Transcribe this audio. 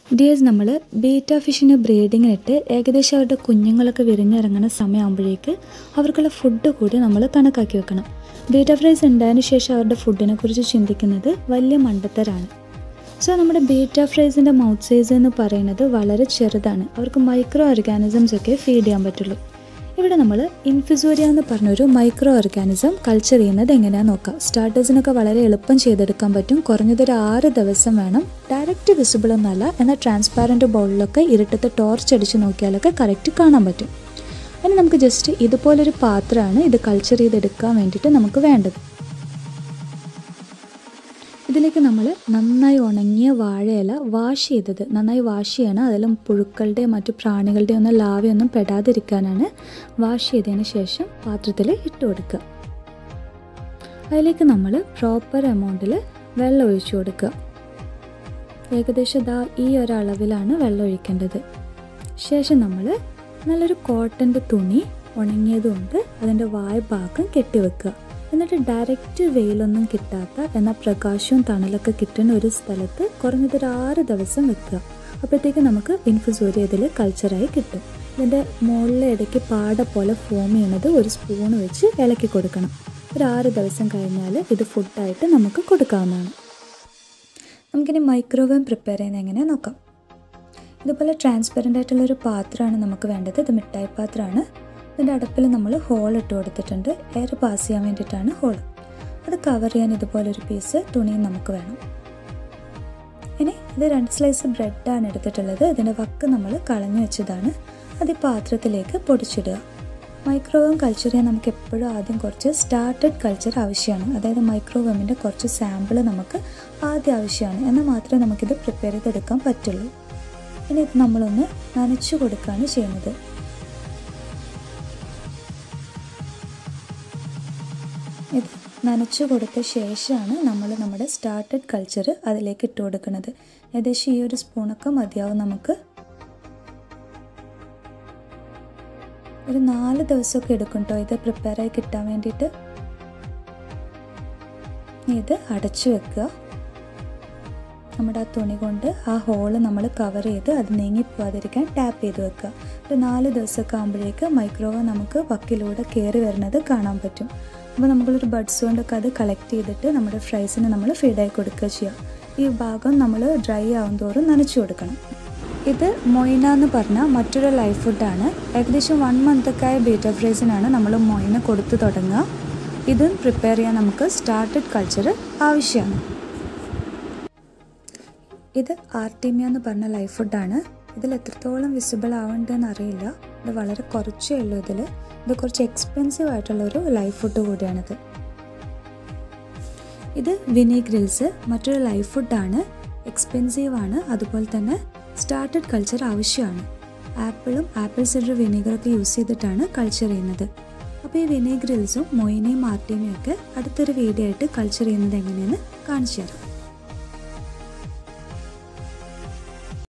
dears നമ്മൾ beta ഫിഷിന് ബ്രീഡിങ്ങിനിട്ട് ഏകദേശം അവരുടെ കുഞ്ഞുങ്ങളൊക്കെ വിരിഞ്ഞിറങ്ങുന്ന സമയമാകുമ്പോഴേക്ക് അവർക്കുള്ള ഫുഡ് കൂടി നമ്മൾ കണക്കാക്കി വെക്കണം ബീറ്റ ഫ്രൈസ് ഉണ്ടായതിനു ശേഷം അവരുടെ ഫുഡിനെ കുറിച്ച് ചിന്തിക്കുന്നത് വലിയ മണ്ടത്തരാണ് സോ നമ്മുടെ ബീറ്റ ഫ്രൈസിൻ്റെ മൗത്ത് സൈസ് എന്ന് പറയുന്നത് വളരെ ചെറുതാണ് അവർക്ക് മൈക്രോ ഓർഗാനിസംസ് ഒക്കെ ഫീഡ് ചെയ്യാൻ പറ്റുള്ളൂ ഇവിടെ നമ്മൾ ഇൻഫിസോരിയ എന്ന് പറഞ്ഞൊരു മൈക്രോ ഓർഗാനിസം കൾച്ചർ ചെയ്യുന്നത് എങ്ങനെയാണെന്ന് നോക്കാം സ്റ്റാർട്ടേഴ്സിനൊക്കെ വളരെ എളുപ്പം ചെയ്തെടുക്കാൻ പറ്റും കുറഞ്ഞതൊരു ആറ് ദിവസം വേണം ഡയറക്റ്റ് വിസിബിൾ എന്നല്ല എന്നാൽ ട്രാൻസ്പാരൻറ്റ് ബൗളിലൊക്കെ ഇരുട്ടത്ത് ടോർച്ച് അടിച്ച് നോക്കിയാലൊക്കെ കറക്റ്റ് കാണാൻ പറ്റും അതിന് നമുക്ക് ജസ്റ്റ് ഇതുപോലൊരു പാത്രമാണ് ഇത് കൾച്ചർ ചെയ്തെടുക്കാൻ വേണ്ടിയിട്ട് നമുക്ക് വേണ്ടത് ഇതിലേക്ക് നമ്മൾ നന്നായി ഉണങ്ങിയ വാഴയില വാഷ് ചെയ്തത് നന്നായി വാഷ് ചെയ്യണം അതിലും പുഴുക്കളുടെയും മറ്റു പ്രാണികളുടെയും ഒന്നും ലാവയൊന്നും പെടാതിരിക്കാനാണ് വാഷ് ചെയ്തതിന് ശേഷം പാത്രത്തിൽ ഇട്ട് കൊടുക്കുക അതിലേക്ക് നമ്മൾ പ്രോപ്പർ എമൗണ്ടിൽ വെള്ളം ഒഴിച്ചു കൊടുക്കുക ഏകദേശം ഇതാ ഈ ഒരളവിലാണ് വെള്ളം ഒഴിക്കേണ്ടത് ശേഷം നമ്മൾ നല്ലൊരു കോട്ടൻ്റെ തുണി ഉണങ്ങിയതുകൊണ്ട് അതിൻ്റെ വായ ഭാഗം കെട്ടിവെക്കുക എന്നിട്ട് ഡയറക്റ്റ് വെയിലൊന്നും കിട്ടാത്ത എന്നാൽ പ്രകാശവും തണലൊക്കെ കിട്ടുന്ന ഒരു സ്ഥലത്ത് കുറഞ്ഞതൊരു ആറ് ദിവസം വെക്കുക അപ്പോഴത്തേക്ക് നമുക്ക് ഇൻഫുസോരി ഇതിൽ കൾച്ചറായി കിട്ടും ഇതിൻ്റെ മുകളിലെ ഇടയ്ക്ക് പാട പോലെ ഫോം ചെയ്യണത് ഒരു സ്പൂൺ വെച്ച് ഇളക്കി കൊടുക്കണം ഒരു ആറ് ദിവസം കഴിഞ്ഞാൽ ഇത് ഫുഡായിട്ട് നമുക്ക് കൊടുക്കാവുന്നതാണ് നമുക്കിനി മൈക്രോവേവ് പ്രിപ്പയർ ചെയ്യുന്നത് എങ്ങനെ നോക്കാം ഇതുപോലെ ട്രാൻസ്പെറൻ്റ് ആയിട്ടുള്ളൊരു പാത്രമാണ് നമുക്ക് വേണ്ടത് ഇത് മിഠായി പാത്രമാണ് ഇതിൻ്റെ അടുപ്പിൽ നമ്മൾ ഹോൾ ഇട്ട് കൊടുത്തിട്ടുണ്ട് എയർ പാസ് ചെയ്യാൻ വേണ്ടിയിട്ടാണ് ഹോൾ അത് കവർ ചെയ്യാൻ ഇതുപോലൊരു പീസ് തുണിയും നമുക്ക് വേണം ഇനി ഇത് രണ്ട് സ്ലൈസ് ബ്രെഡാണ് എടുത്തിട്ടുള്ളത് ഇതിൻ്റെ വക്ക് നമ്മൾ കളഞ്ഞു വെച്ചതാണ് അത് ഈ പാത്രത്തിലേക്ക് പൊടിച്ചിടുക മൈക്രോവേവ് കൾച്ചർ ചെയ്യാൻ നമുക്ക് എപ്പോഴും ആദ്യം കുറച്ച് സ്റ്റാർട്ടഡ് കൾച്ചർ ആവശ്യമാണ് അതായത് മൈക്രോവേവിൻ്റെ കുറച്ച് സാമ്പിൾ നമുക്ക് ആദ്യം ആവശ്യമാണ് എന്നാൽ മാത്രമേ നമുക്കിത് പ്രിപ്പയർ ചെയ്തെടുക്കാൻ പറ്റുള്ളൂ ഇനി ഇത് നമ്മളൊന്ന് നനച്ചു കൊടുക്കുകയാണ് ചെയ്യുന്നത് ഇത് നനച്ചു കൊടുത്ത ശേഷമാണ് നമ്മൾ നമ്മുടെ സ്റ്റാർട്ടഡ് കൾച്ചർ അതിലേക്ക് ഇട്ട് കൊടുക്കുന്നത് ഏകദേശം ഈ ഒരു സ്പൂണൊക്കെ മതിയാവും നമുക്ക് ഒരു നാല് ദിവസമൊക്കെ എടുക്കും കേട്ടോ ഇത് പ്രിപ്പയറായി കിട്ടാൻ വേണ്ടിയിട്ട് ഇത് അടച്ചു വെക്കുക നമ്മുടെ ആ തുണി കൊണ്ട് ആ ഹോള് നമ്മൾ കവർ ചെയ്ത് അത് നീങ്ങിപ്പോവാതിരിക്കാൻ ടാപ്പ് ചെയ്ത് വെക്കുക ഒരു നാല് ദിവസമൊക്കെ ആകുമ്പോഴേക്ക് മൈക്രോവേവ് നമുക്ക് വക്കിലൂടെ കയറി വരുന്നത് കാണാൻ പറ്റും അപ്പോൾ നമ്മളൊരു ബഡ്സ് കൊണ്ടൊക്കെ അത് കളക്ട് ചെയ്തിട്ട് നമ്മുടെ ഫ്രൈസിന് നമ്മൾ ഫീഡായി കൊടുക്കുക ചെയ്യുക ഈ ഭാഗം നമ്മൾ ഡ്രൈ ആവും തോറും നനച്ചു കൊടുക്കണം ഇത് മൊയ്ന എന്ന് പറഞ്ഞ മറ്റൊരു ലൈഫ് ഫുഡാണ് ഏകദേശം വൺ മന്തൊക്കെ ആയ ബീറ്റ ഫ്രൈസിനാണ് നമ്മൾ മൊയ്ന കൊടുത്തു തുടങ്ങുക ഇതും പ്രിപ്പയർ ചെയ്യാൻ നമുക്ക് സ്റ്റാർട്ടഡ് കൾച്ചർ ആവശ്യമാണ് ഇത് ആർട്ടീമിയ എന്ന് പറഞ്ഞ ലൈഫ് ഫുഡാണ് ഇതിൽ എത്രത്തോളം വിസിബിൾ ആവേണ്ടതെന്ന് അറിയില്ല ഇത് വളരെ കുറച്ചേ ഉള്ളൂ ഇതിൽ ഇത് കുറച്ച് എക്സ്പെൻസീവ് ആയിട്ടുള്ള ഒരു ലൈഫ് ഫുഡ് കൂടിയാണിത് ഇത് വിനീഗ്രിൽസ് മറ്റൊരു ലൈഫ് ഫുഡാണ് എക്സ്പെൻസീവ് ആണ് അതുപോലെ തന്നെ സ്റ്റാർട്ടഡ് കൾച്ചർ ആവശ്യമാണ് ആപ്പിളും ആപ്പിൾ സിഡർ വിനീഗറൊക്കെ യൂസ് ചെയ്തിട്ടാണ് കൾച്ചർ ചെയ്യുന്നത് അപ്പോൾ ഈ വിനീഗ്രിൽസും മൊയിനയും ആർട്ടിമയും ഒക്കെ അടുത്തൊരു വീഡിയോ ആയിട്ട് കൾച്ചർ ചെയ്യുന്നത് എങ്ങനെയെന്ന് കാണിച്ചു തരാം